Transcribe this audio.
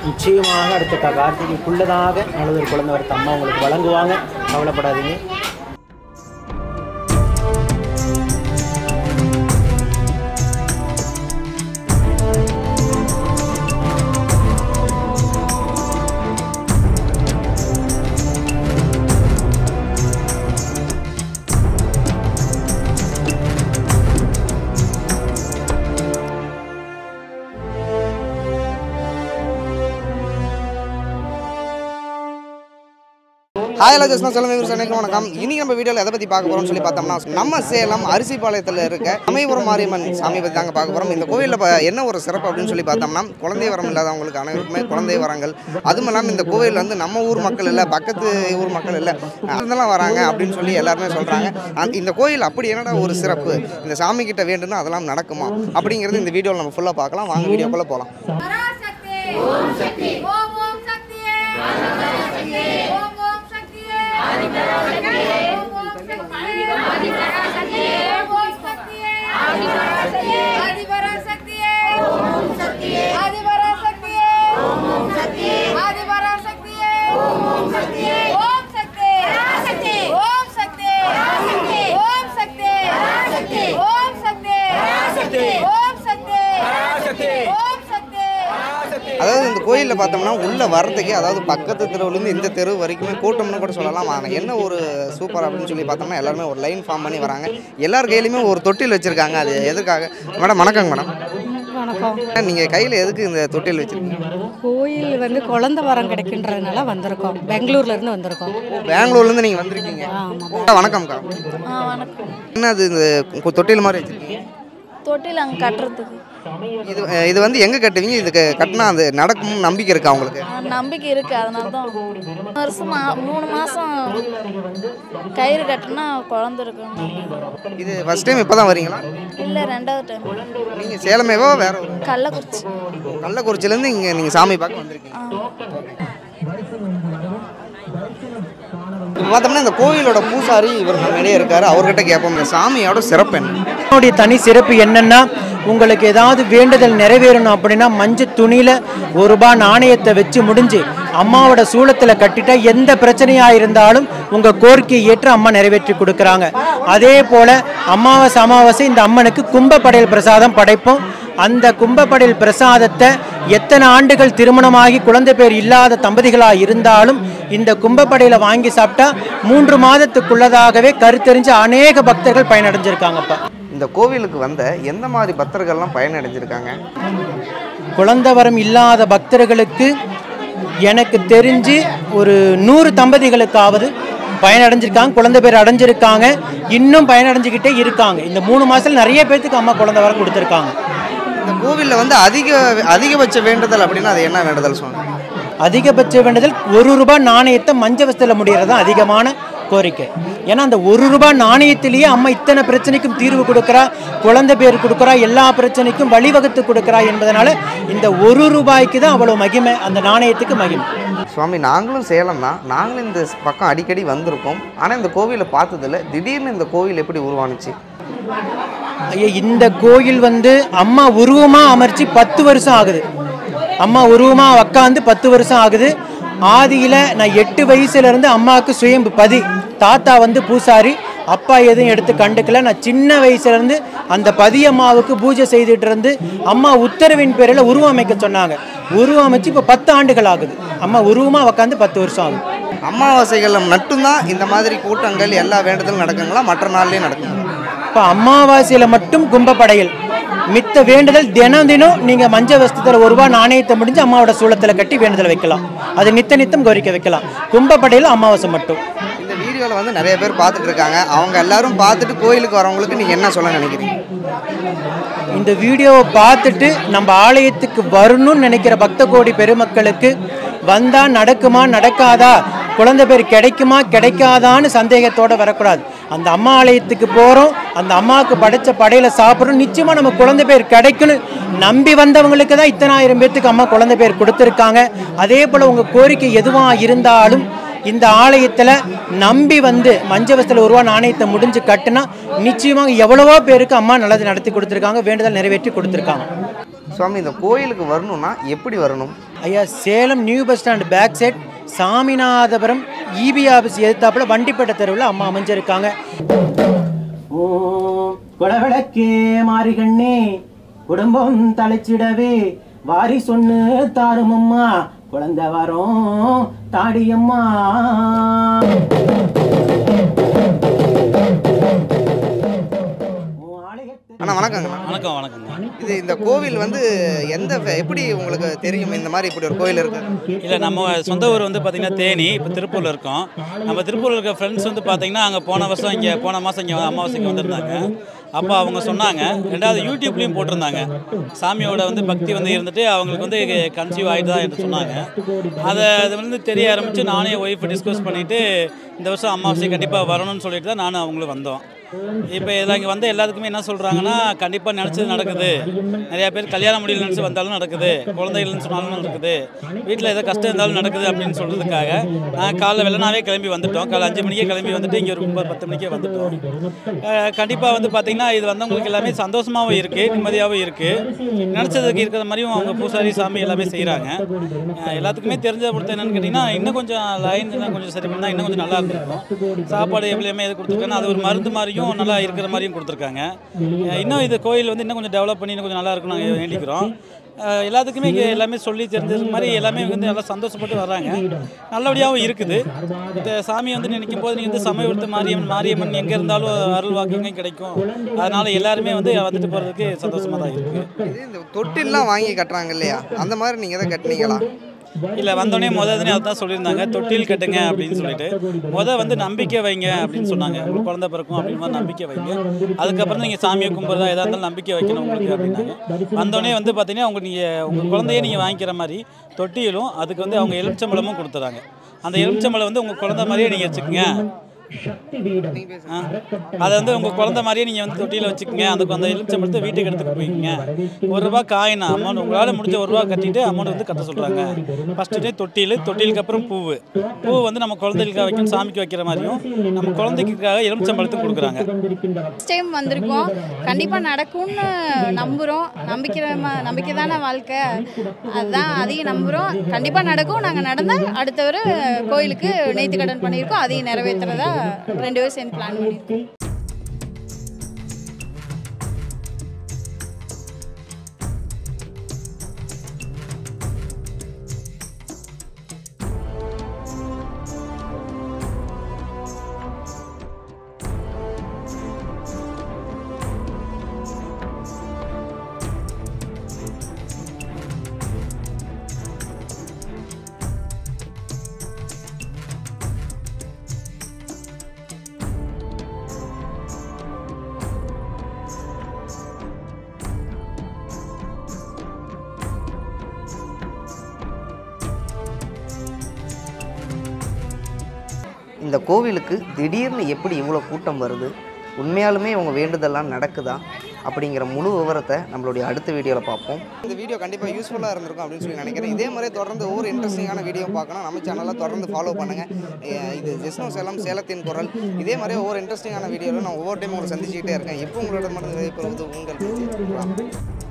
நிச்சயமாக அடுத்த க- கார்த்திகைக்குள்ளதாக நல்லது ஒரு குழந்தை வரத்த அம்மா உங்களுக்கு வழங்குவாங்க கவலைப்படாதீங்க ஹாய் ஹலோ ஜஸ்னா சொல்லுங்க விவசாய நேயர்களுக்கு வணக்கம் இன்னைக்கு நம்ம வீடியோவில் எதை பற்றி பார்க்க போகிறோம்னு சொல்லி பார்த்தோம்னா நம்ம சேலம் அரிசிபாளையத்தில் இருக்க சமயபுரம் மாரியம்மன் சாமி பற்றி தாங்க பார்க்க போகிறோம் இந்த கோவிலில் என்ன ஒரு சிறப்பு அப்படின்னு சொல்லி பார்த்தோம்னா குழந்தை வரம் இல்லாதவங்களுக்கு அனைவருக்குமே குழந்தை வரங்கள் அதுவும் இல்லாமல் இந்த கோவில் வந்து நம்ம ஊர் மக்கள் இல்லை பக்கத்து ஊர் மக்கள் இல்லை அதெல்லாம் வராங்க அப்படின்னு சொல்லி எல்லாருமே சொல்கிறாங்க இந்த கோயில் அப்படி என்னடா ஒரு சிறப்பு இந்த சாமி கிட்ட வேண்டும்னா அதெல்லாம் நடக்குமா அப்படிங்கிறது இந்த வீடியோவில் நம்ம ஃபுல்லாக பார்க்கலாம் வாங்க வீடியோக்குள்ளே போகலாம் பராசக்தி ஓம் சக்தி ஓம் ஓம் சக்தி ஓம் ஓம் சக்தி ஓம் ஓம் சக்தி ஆதிபராசக்தி ஓம் ஓம் சக்தி ஆதிபராசக்தி ஓம் ஓம் சக்தி ஆதிபராசக்தி ஓம் ஓம் சக்தி ஆதிபராசக்தி ஓம் ஓம் சக்தி ஓம் சக்தி பராசக்தி ஓம் சக்தி பராசக்தி ஓம் சக்தி பராசக்தி ஓம் சக்தி பராசக்தி ஓம் சக்தி பராசக்தி ஓம் சக்தி அதாவது இந்த கோயிலில் பார்த்தோம்னா உள்ளே வர்றதுக்கே அதாவது பக்கத்து தெருவுலேருந்து இந்த தெரு வரைக்குமே கூட்டம்னு கூட சொல்லலாம் ஆனால் என்ன ஒரு சூப்பர் அப்படின்னு சொல்லி பார்த்தோம்னா எல்லாருமே ஒரு லைன் ஃபார்ம் பண்ணி வராங்க எல்லார் கையிலையுமே ஒரு தொட்டில் வச்சுருக்காங்க அது எதுக்காக மேடம் வணக்கங்க மேடம் வணக்கம் நீங்கள் கையில் எதுக்கு இந்த தொட்டில் வச்சுருக்கீங்க கோயில் வந்து குழந்தை வரம் கிடைக்கின்றதுனால வந்திருக்கோம் பெங்களூர்ல இருந்து வந்திருக்கோம் பெங்களூர்லேருந்து நீங்கள் வந்திருக்கீங்க ஆமாம் வணக்கம்க்கா ஆ வணக்கம் என்ன அது இந்த கு- தொட்டில் மாதிரி வச்சுருக்கீங்க தொட்டில் அங்கே கட்டுறதுக்கு இது இது வந்து எங்கே கட்டுவீங்க இதுக்கு கட்டினா அது நடக்கும் நம்பிக்கை இருக்கா உங்களுக்கு ஆ, நம்பிக்கை இருக்கு அதனால தான் மூணு வருஷம் மா- மூணு மாதம் கயிறு கட்டினா குழந்த இருக்கும் இது ஃபஸ்ட் டைம் இப்போ தான் வரீங்களா இல்லை ரெண்டாவது டைம் நீங்கள் சேலமேவா வேற ஒரு கள்ளக்குறிச்சி கள்ளக்குறிச்சிலேருந்து இங்கே நீங்கள் சாமி பார்க்க வந்திருக்கீங்க ஆ இப்போ பார்த்தோம்னா இந்த கோவிலோட பூசாரி இவர் முன்னாடியே இருக்காரு அவர்கிட்ட கேட்போம் இந்த சாமியோட சிறப்பு என்ன இதனுடைய தனி சிறப்பு என்னன்னா உங்களுக்கு ஏதாவது வேண்டுதல் நிறைவேறணும் அப்படின்னா மஞ்சள் துணியில் ஒரு ரூபாய் நாணயத்தை வச்சு முடிஞ்சு அம்மாவோட சூளத்தில் கட்டிட்டா எந்த பிரச்சனையாக இருந்தாலும் உங்கள் கோரிக்கையை ஏற்று அம்மா நிறைவேற்றி கொடுக்குறாங்க அதே போல் அமாவாசை அமாவாசை இந்த அம்மனுக்கு கும்பப்படையல் பிரசாதம் படைப்போம் அந்த கும்பப்படையல் பிரசாதத்தை எத்தனை ஆண்டுகள் திருமணமாகி குழந்தை பேர் இல்லாத தம்பதிகளாக இருந்தாலும் இந்த கும்பப்படையில வாங்கி சாப்பிட்டா மூன்று மாதத்துக்குள்ளதாகவே கருத்தெரிஞ்ச அநேக பக்தர்கள் பயனடைஞ்சிருக்காங்கப்பா இந்த கோவிலுக்கு வந்த எந்த மாதிரி பக்தர்கள்லாம் பயனடைஞ்சிருக்காங்க குழந்தை வரம் இல்லாத பக்தர்களுக்கு எனக்கு தெரிஞ்சு ஒரு நூறு தம்பதிகளுக்காவது பயனடைஞ்சிருக்காங்க குழந்தை பேர் அடைஞ்சிருக்காங்க இன்னும் பயனடைஞ்சுக்கிட்டே இருக்காங்க இந்த மூணு மாசத்துல நிறைய பேர்த்துக்கு அம்மா குழந்தை வரம் கொடுத்துருக்காங்க இந்த கோவிலில் வந்து அதிக அதிகபட்ச வேண்டுதல் அப்படின்னா அது என்ன வேண்டுதல் சொன்னாங்க அதிகபட்ச வேண்டுதல் ஒரு ரூபாய் நாணயத்தை மஞ்ச வஸ்தில் முடியறது தான் அதிகமான கோரிக்கை ஏன்னா அந்த ஒரு ரூபாய் நாணயத்திலேயே அம்மா இத்தனை பிரச்சனைக்கும் தீர்வு கொடுக்குறா குழந்தை பேர் கொடுக்குறா எல்லா பிரச்சனைக்கும் வழிவகுத்து கொடுக்குறா என்பதனால இந்த ஒரு ரூபாய்க்கு தான் அவ்வளோ மகிமை அந்த நாணயத்துக்கு மகிமை சுவாமி நாங்களும் சேலம் தான் நாங்களும் இந்த பக்கம் அடிக்கடி வந்திருக்கோம் ஆனால் இந்த கோவிலை பார்த்ததில்ல திடீர்னு இந்த கோவில் எப்படி உருவானுச்சு ஐயா இந்த கோயில் வந்து அம்மா உருவமா அமர்ச்சி பத்து வருஷம் ஆகுது அம்மா உருவமா உக்காந்து பத்து வருஷம் ஆகுது ஆதியில நான் எட்டு வயசுல இருந்து அம்மாவுக்கு சுயம்பு பதி தாத்தா வந்து பூசாரி அப்பா எதுவும் எடுத்து கண்டுக்கல நான் சின்ன வயசுல இருந்து அந்த பதியம்மாவுக்கு பூஜை செய்துட்டு இருந்து அம்மா உத்தரவின் பேரில் உருவம் அமைக்க சொன்னாங்க உருவம் அமைச்சு இப்போ பத்து ஆண்டுகள் ஆகுது அம்மா உருவமா உக்காந்து பத்து வருஷம் ஆகுது அமாவாசைகளில் மட்டும்தான் இந்த மாதிரி கூட்டங்கள் எல்லா வேண்டுதலும் நடக்குங்களா மற்ற நாள்லேயும் நடக்குங்களா இப்போ அமாவாசையில மட்டும் கும்பப்படையல் மித்த வேண்டுதல் தினம் தினம் நீங்க மஞ்ச வஸ்திரத்தில் ஒரு ரூபாய் நாணயத்தை முடிஞ்சு அம்மாவோட சூளத்தில் கட்டி வேண்டுதல் வைக்கலாம் அது நித்த நித்தம் கோரிக்கை வைக்கலாம் கும்பப்படையில் அமாவாசை மட்டும் இந்த வீடியோவில் வந்து நிறைய பேர் பார்த்துட்டு இருக்காங்க அவங்க எல்லாரும் பார்த்துட்டு கோயிலுக்கு வரவங்களுக்கு நீங்கள் என்ன சொல்ல நினைக்கிறீங்க இந்த வீடியோவை பார்த்துட்டு நம்ம ஆலயத்துக்கு வரணும்னு நினைக்கிற பக்த கோடி பெருமக்களுக்கு வந்தா நடக்குமா நடக்காதா குழந்தை பேர் கிடைக்குமா கிடைக்காதான்னு சந்தேகத்தோட வரக்கூடாது அந்த அம்மா ஆலயத்துக்கு போகிறோம் அந்த அம்மாவுக்கு படைச்ச படையில சாப்பிட்றோம் நிச்சயமா நம்ம குழந்தை பேர் கிடைக்கணும் நம்பி வந்தவங்களுக்கு தான் இத்தனாயிரம் பேர்த்துக்கு அம்மா குழந்தை பேர் கொடுத்துருக்காங்க அதே போல் உங்கள் கோரிக்கை எதுவாக இருந்தாலும் இந்த ஆலயத்தில் நம்பி வந்து மஞ்சவசத்தில் ஒரு ரூபா நாணயத்தை முடிஞ்சு கட்டுனா நிச்சயமாக எவ்வளவோ பேருக்கு அம்மா நல்லது நடத்தி கொடுத்துருக்காங்க வேண்டுதல் நிறைவேற்றி கொடுத்துருக்காங்க சுவாமி இந்த கோயிலுக்கு வரணும்னா எப்படி வரணும் ஐயா Salem new bus stand back side Saminathapuram EB office எதிர்த்தாப்புல வண்டிப்பேட்டை தெருவில் அம்மா அமைஞ்சிருக்காங்க ஓம் குளவிளக்கே மாறிகண்ணே குடும்பம் தலைச்சிடவே வாரி சொன்னு தாருமம்மா குழந்தை வரோம் தாடியம்மா அண்ணா வணக்கங்கண்ணா வணக்கம் வணக்கங்க இது இந்த கோவில் வந்து எந்த எப்படி உங்களுக்கு தெரியும் இந்த மாதிரி இப்படி ஒரு கோவில் இருக்கு இல்லை நம்ம சொந்த ஊர் வந்து பார்த்திங்கன்னா தேனி இப்போ திருப்பூரில் இருக்கோம் நம்ம திருப்பூரில் இருக்க ஃப்ரெண்ட்ஸ் வந்து பார்த்திங்கன்னா அங்கே போன வருஷம் இங்கே போன மாதம் இங்கே அமாவாசைக்கு வந்திருந்தாங்க அப்போ அவங்க சொன்னாங்க ரெண்டாவது யூடியூப்லேயும் போட்டிருந்தாங்க சாமியோட வந்து பக்தி வந்து இருந்துட்டு அவங்களுக்கு வந்து கன்சீவ் ஆகிட்டு தான் என்று சொன்னாங்க அதை அது வந்து தெரிய ஆரம்பித்து நானே ஒய்ஃப் டிஸ்கஸ் பண்ணிவிட்டு இந்த வருஷம் அமாவாசை கண்டிப்பாக வரணும்னு சொல்லிட்டு தான் நானும் அவங்களும் வந்தோம் இப்போ இதில் இங்கே வந்து எல்லாத்துக்குமே என்ன சொல்கிறாங்கன்னா கண்டிப்பாக நினச்சது நடக்குது நிறையா பேர் கல்யாணம் முடியல நினச்சி வந்தாலும் நடக்குது குழந்தைகள்னு சொன்னாலும் நடக்குது வீட்டில் ஏதோ கஷ்டம் இருந்தாலும் நடக்குது அப்படின்னு சொல்கிறதுக்காக நான் காலைல வெள்ளனாவே கிளம்பி வந்துட்டோம் காலை அஞ்சு மணிக்கே கிளம்பி வந்துட்டு இங்கே ஒரு ஒன்பது பத்து மணிக்கே வந்துட்டோம் கண்டிப்பாக வந்து பார்த்திங்கன்னா இது வந்தவங்களுக்கு எல்லாமே சந்தோஷமாகவும் இருக்குது நிம்மதியாகவும் இருக்குது நினச்சதுக்கு இருக்கிற மாதிரியும் அவங்க பூசாரி சாமி எல்லாமே செய்கிறாங்க எல்லாத்துக்குமே தெரிஞ்ச பொறுத்த என்னன்னு கேட்டிங்கன்னா இன்னும் கொஞ்சம் லைன் கொஞ்சம் சரி பண்ணால் இன்னும் கொஞ்சம் நல்லா இருந்திருக்கும் சாப்பாடு எவ்வளோமே இது கொடுத்துருக்காங்க அது ஒரு மருந்து மாதிரியும் நல்லா இருக்கிற மாதிரியும் கொடுத்துருக்காங்க அஹ் இன்னும் இது கோயில் வந்து இன்னும் கொஞ்சம் டெவலப் பண்ணி இன்னும் கொஞ்சம் நல்லா இருக்கும்னு நாங்கள் வேண்டிக்கிறோம் அஹ் எல்லாத்துக்குமே இங்கே எல்லாமே சொல்லி தெரிஞ்சது மாதிரி எல்லாமே வந்து நல்லா சந்தோஷப்பட்டு வர்றாங்க நல்லபடியாகவும் இருக்குது இந்த சாமி வந்து நினைக்கும் போது நீங்கள் வந்து சமயபுரத்து மாரியம்மன் மாரியம்மன் எங்கே இருந்தாலும் அருள் வாக்குங்க கிடைக்கும் அதனால எல்லாருமே வந்து வந்துட்டு போகிறதுக்கு சந்தோஷமாக தான் இருக்குது இது இந்த தொட்டில்லாம் வாங்கி கட்டுறாங்க இல்லையா அந்த மாதிரி நீங்க எதை கட்டுனீங்களா இல்லை வந்தோடனே முதல் தினே அதான் சொல்லியிருந்தாங்க தொட்டில் கட்டுங்க அப்படின்னு சொல்லிட்டு முத வந்து நம்பிக்கை வைங்க அப்படின்னு சொன்னாங்க உங்களுக்கு குழந்தை பிறக்கும் அப்படின்னு மாதிரி நம்பிக்கை வைங்க அதுக்கப்புறம் நீங்கள் சாமியை கும்பிட்றதா எதாக இருந்தாலும் நம்பிக்கை வைக்கணும் உங்களுக்கு அப்படின்னாங்க வந்தோடனே வந்து பார்த்தீங்கன்னா உங்க நீங்கள் உங்கள் குழந்தைய நீங்கள் வாங்கிக்கிற மாதிரி தொட்டியிலும் அதுக்கு வந்து அவங்க எலுமிச்சம்பழமும் கொடுத்துறாங்க அந்த எலுமிச்சம்பழம் வந்து உங்கள் குழந்தை மாதிரியே நீங்கள் வச்சுக்கோங்க ஆ. அதை வந்து உங்கள் குழந்தை மாதிரியே நீங்கள் வந்து தொட்டியில் வச்சுக்கோங்க அதுக்கு அந்த எலுமிச்சம்பழத்தை வீட்டுக்கு எடுத்துட்டு போய்க்குங்க ஒரு ரூபா காயின் அமௌண்ட் உங்களால் முடிஞ்ச ஒரு ரூபா கட்டிட்டு அமௌண்ட் வந்து கட்ட சொல்கிறாங்க ஃபஸ்ட்டு டே தொட்டில் தொட்டிலுக்கு அப்புறம் பூவு பூ வந்து நம்ம குழந்தைகளுக்காக வைக்கணும் சாமிக்கு வைக்கிற மாதிரியும் நம்ம குழந்தைக்காக எலுமிச்சம்பழத்துக்கு கொடுக்குறாங்க ஃபஸ்ட் டைம் வந்திருக்கோம் கண்டிப்பாக நடக்கும்னு நம்புகிறோம் நம்பிக்கிற ம- நம்பிக்கை தானே வாழ்க்கை அதுதான் அதையும் நம்புகிறோம் கண்டிப்பாக நடக்கும் நாங்கள் நடந்தால் அடுத்தவர் கோயிலுக்கு நேர்த்தி கடன் பண்ணியிருக்கோம் அதையும் நிறைவேற்றுறதா ரெண்டு பேரும் சேர்ந்து பிளான் பண்ணியிருக்கோம் இந்த கோவிலுக்கு திடீர்னு எப்படி இவ்வளோ கூட்டம் வருது உண்மையாலுமே உங்கள் வேண்டுதெல்லாம் நடக்குதா அப்படிங்கிற முழு விவரத்தை நம்மளுடைய அடுத்த வீடியோவில் பார்ப்போம் இந்த வீடியோ கண்டிப்பாக யூஸ்ஃபுல்லாக இருந்திருக்கும் அப்படின்னு சொல்லி நினைக்கிறேன் இதே மாதிரி தொடர்ந்து ஒவ்வொரு இன்ட்ரெஸ்டிங்கான வீடியோ பார்க்கணும் நம்ம சேனலில் தொடர்ந்து ஃபாலோ பண்ணுங்கள் இது ஜெஸ்னோ சேலம் சேலத்தின் குரல் இதே மாதிரி ஒவ்வொரு இன்ட்ரெஸ்டிங்கான வீடியோவில் நான் ஒவ்வொரு டைம் உங்களை சந்திச்சுக்கிட்டே இருக்கேன் எப்போ உங்களோட மட்டும் விடைபெறுவது உங்கள் விஜய்.